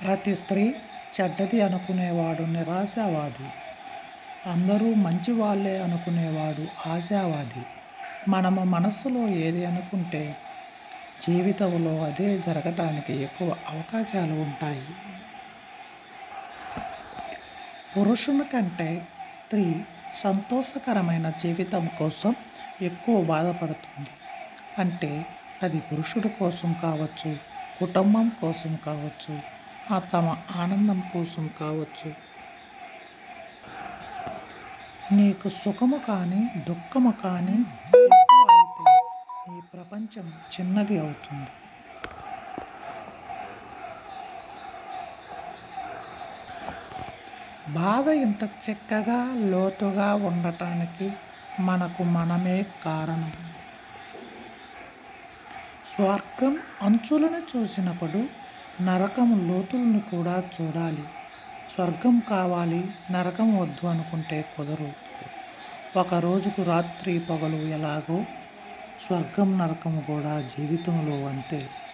ప్రతి స్త్రీ చెడ్డది అనుకునేవాడు నిరాశావాది అందరూ మంచి వాళ్ళే అనుకునేవాడు ఆశావాది మనము మనస్సులో ఏది అనుకుంటే జీవితంలో అదే జరగటానికి ఎక్కువ అవకాశాలు ఉంటాయి పురుషుని కంటే స్త్రీ సంతోషకరమైన జీవితం కోసం ఎక్కువ బాధపడుతుంది అంటే అది పురుషుడు కోసం కావచ్చు కుటుంబం కోసం కావచ్చు ఆ తమ ఆనందం కోసం కావచ్చు నీకు సుఖము కానీ దుఃఖము కానీ ఎక్కువ అయితే నీ ప్రపంచం చిన్నది అవుతుంది బాధ ఇంత చక్కగా లోతుగా ఉండటానికి మనకు మనమే కారణం స్వర్గం అంచులను చూసినప్పుడు నరకం లోతులను కూడా చూడాలి స్వర్గం కావాలి నరకం వద్దు అనుకుంటే కుదరు ఒక రోజుకు రాత్రి పగలు ఎలాగో స్వర్గం నరకము కూడా జీవితంలో అంతే